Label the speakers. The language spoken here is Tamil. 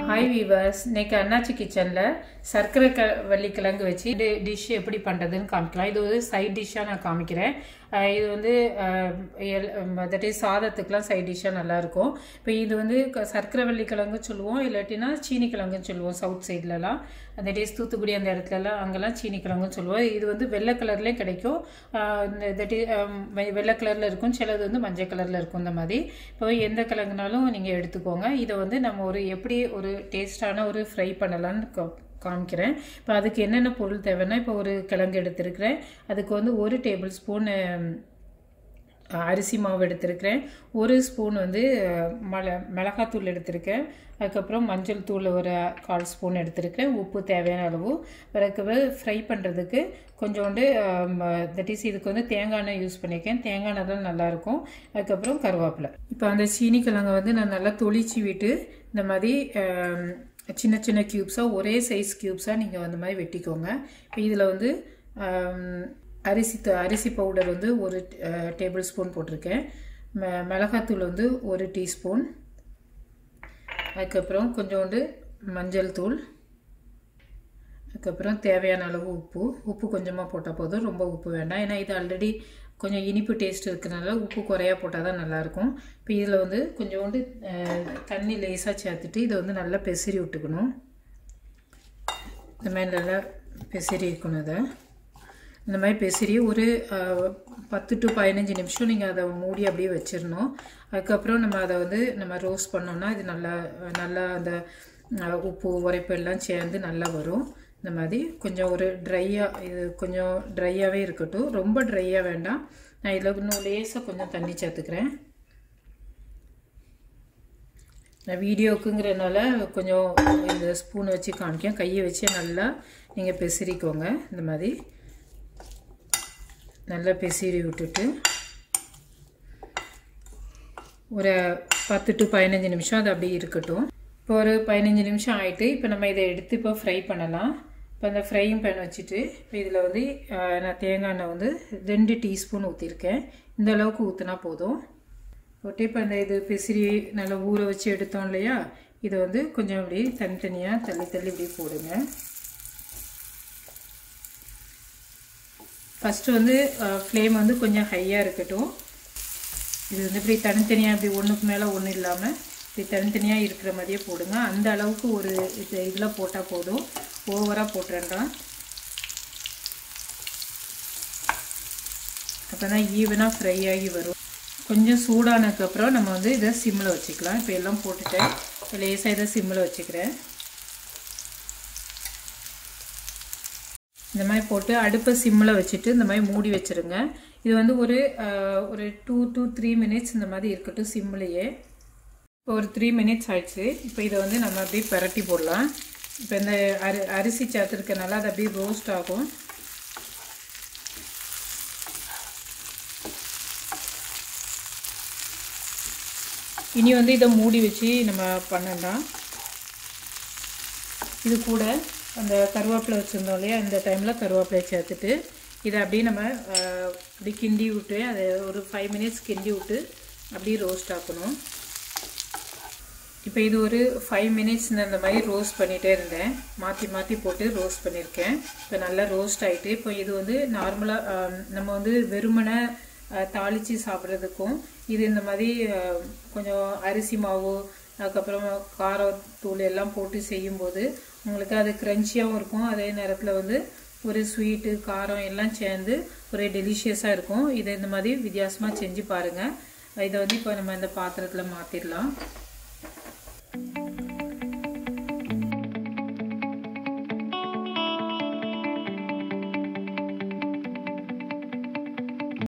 Speaker 1: ஹாய் வீவர்ஸ் இன்னைக்கு அண்ணாச்சி கிச்சனில் சர்க்கரை க வள்ளிக்கிழங்கு வச்சு டிஷ் எப்படி பண்ணுறதுன்னு காமிக்கலாம் இது ஒரு சைட் டிஷ்ஷாக நான் காமிக்கிறேன் அஹ் இது வந்து தட் இஸ் சாதத்துக்குலாம் சைட் டிஷ்ஷாக நல்லாயிருக்கும் இப்போ இது வந்து க- சர்க்கரை வள்ளிக்கிழங்கு சொல்லுவோம் இல்லாட்டினா சீனி கிழங்குன்னு சொல்லுவோம் சவுத் சைட்லலாம் தட் இஸ் தூத்துக்குடி அந்த இடத்துலலாம் அங்கெல்லாம் சீனி கிழங்குன்னு சொல்லுவோம் இது வந்து வெள்ளை கலர்லேயே கிடைக்கும் தட் இஸ் வெள்ளை கலரில் இருக்கும் சிலது வந்து மஞ்சள் கலரில் இருக்கும் இந்த மாதிரி இப்போ எந்த கிழங்குனாலும் நீங்கள் எடுத்துக்கோங்க இதை வந்து நம்ம ஒரு எப்படி ஒரு டேஸ்டான ஒரு ஃப்ரை பண்ணலாம்னு கா- காமிக்கிறேன் இப்போ அதுக்கு என்னென்ன பொருள் தேவைன்னா இப்போ ஒரு கிழங்கு எடுத்திருக்கிறேன் அதுக்கு வந்து ஒரு டேபிள் ஸ்பூன் அரிசி மாவு எடுத்திருக்கிறேன் ஒரு ஸ்பூன் வந்து அஹ், மிள மிளகாத்தூள் எடுத்திருக்கேன் அதுக்கப்புறம் மஞ்சள் தூள் ஒரு கால் ஸ்பூன் எடுத்திருக்கேன் உப்பு தேவையான அளவு பிறகு ஃப்ரை பண்ணுறதுக்கு கொஞ்சோண்டு தட் இஸ் இதுக்கு வந்து தேங்காய் எண்ணெய் யூஸ் பண்ணியிருக்கேன் தேங்காய் எண்ணெய் தான் நல்லாயிருக்கும் அதுக்கப்புறம் கருவேப்பிலை இப்போ அந்த சீனி கிழங்கை வந்து நான் நல்லா தொளிச்சு விட்டு இந்த மாதிரி அஹ், சின்ன சின்ன க்யூப்ஸாக ஒரே சைஸ் க்யூப்ஸாக நீங்கள் அந்த மாதிரி வெட்டிக்கோங்க இப்போ இதில் வந்து அஹ், அரிசி த- அரிசி பவுடர் வந்து ஒரு டேபிள் ஸ்பூன் போட்டிருக்கேன் ம மிளகாத்தூள் வந்து ஒரு டீஸ்பூன் அதுக்கப்புறம் கொஞ்சோண்டு மஞ்சள் தூள் அதுக்கப்புறம் தேவையான அளவு உப்பு உப்பு கொஞ்சமாக போட்டால் போதும் ரொம்ப உப்பு வேண்டாம் ஏன்னா இது ஆல்ரெடி கொஞ்சம் இனிப்பு டேஸ்ட் இருக்கிறனால உப்பு குறையா போட்டால் தான் நல்லாயிருக்கும் இப்போ இதில் வந்து கொஞ்சோண்டு அஹ், தண்ணி லேசாக சேர்த்துட்டு இதை வந்து நல்லா பெசரி விட்டுக்கணும் இந்த மாதிரி நல்லா பெசரி இருக்கணும் இதை இந்த மாதிரி பெசரி ஒரு அஹ், பத்து டு பதினஞ்சு நிமிஷம் நீங்கள் அதை மூடி அப்படியே வச்சிடணும் அதுக்கப்புறம் நம்ம அதை வந்து நம்ம ரோஸ்ட் பண்ணோம்னா இது நல்லா நல்லா அந்த அஹ், உப்பு உரைப்பு எல்லாம் சேர்ந்து நல்லா வரும் இந்த மாதிரி கொஞ்சம் ஒரு ட்ரையாக இது கொஞ்சம் ட்ரையாகவே இருக்கட்டும் ரொம்ப ட்ரையாக வேண்டாம் நான் இதில் இன்னும் லேசாக கொஞ்சம் தண்ணி சேர்த்துக்கிறேன் நான் வீடியோக்குங்கிறனால கொஞ்சம் இந்த ஸ்பூன் வச்சு காமிக்கேன் கையை வச்சு நல்லா நீங்கள் பெசரிக்கோங்க இந்த மாதிரி நல்லா பெசரி விட்டுட்டு ஒரு பத்து டு பதினஞ்சு நிமிஷம் அது அப்படியே இருக்கட்டும் இப்போ ஒரு பதினஞ்சு நிமிஷம் ஆயிட்டு இப்போ நம்ம இதை எடுத்து இப்போ ஃப்ரை பண்ணலாம் இப்போ அந்த ஃப்ரையும் பேன் வச்சுட்டு இப்போ இதில் வந்து அஹ், நான் தேங்காய் எண்ணெய் வந்து ரெண்டு டீஸ்பூன் ஊற்றிருக்கேன் இந்த அளவுக்கு ஊற்றினா போதும் போட்டு இப்போ அந்த இது பிசிறி நல்லா ஊற வச்சு எடுத்தோம் இல்லையா இதை வந்து கொஞ்சம் அப்படி தனித்தனியாக தள்ளி தள்ளி இப்படி போடுங்க ஃபஸ்ட்டு வந்து ஃப்ளேம் வந்து கொஞ்சம் ஹையாக இருக்கட்டும் இது வந்து இப்படி தனித்தனியாக இப்படி ஒன்றுக்கு மேலே ஒன்றும் இல்லாமல் இப்படி தனித்தனியாக இருக்கிற மாதிரியே போடுங்க அந்த அளவுக்கு ஒரு இது இதில் போட்டால் போதும் ஓவராக போட்டுறேன்டான் அப்போ தான் ஈவனாக ஃப்ரை ஆகி வரும் கொஞ்சம் சூடானதுக்கப்புறம் நம்ம வந்து இதை சிம்மில் வச்சுக்கலாம் இப்போ எல்லாம் போட்டுட்டேன் இப்போ லேசாக இதை சிம்மில் வச்சுக்கிறேன் இந்த மாதிரி போட்டு அடுப்பை சிம்மில் வச்சுட்டு இந்த மாதிரி மூடி வச்சுருங்க இது வந்து ஒரு அஹ், ஒரு டூ டு த்ரீ மினிட்ஸ் இந்த மாதிரி இருக்கட்டும் சிம்மிலேயே இப்போ ஒரு த்ரீ மினிட்ஸ் ஆயிடுச்சு இப்போ இதை வந்து நம்ம அப்படியே பரட்டி போடலாம் இப்போ இந்த அரி அரிசி சேர்த்துருக்கனால அது அப்படியே ரோஸ்ட் ஆகும் இனி வந்து இதை மூடி வச்சு நம்ம பண்ணலாம் இது கூட அந்த கருவேப்பிலை வச்சுருந்தோம் இல்லையா இந்த டைமில் கருவேப்பிலை சேர்த்துட்டு இதை அப்படியே நம்ம அஹ், அப்படி கிண்டி விட்டு அதை ஒரு ஃபைவ் மினிட்ஸ் கிண்டி விட்டு அப்படியே ரோஸ்ட் ஆக்கணும் இப்போ இது ஒரு ஃபைவ் மினிட்ஸ் நான் இந்த மாதிரி ரோஸ்ட் பண்ணிகிட்டே இருந்தேன் மாற்றி மாற்றி போட்டு ரோஸ்ட் பண்ணியிருக்கேன் இப்போ நல்லா ரோஸ்ட் ஆகிட்டு இப்போ இது வந்து நார்மலாக நம்ம வந்து வெறுமனை அஹ், தாளித்து சாப்பிட்றதுக்கும் இது இந்த மாதிரி அஹ், கொஞ்சம் அரிசி மாவு அதுக்கப்புறம் காரத்தூள் எல்லாம் போட்டு செய்யும்போது உங்களுக்கு அது க்ரன்ச்சியாகவும் இருக்கும் அதே நேரத்தில் வந்து ஒரு ஸ்வீட்டு காரம் எல்லாம் சேர்ந்து ஒரு டெலிஷியஸாக இருக்கும் இதை இந்த மாதிரி வித்தியாசமாக செஞ்சு பாருங்கள் இதை வந்து இப்போ நம்ம இந்த பாத்திரத்தில் மாற்றிடலாம்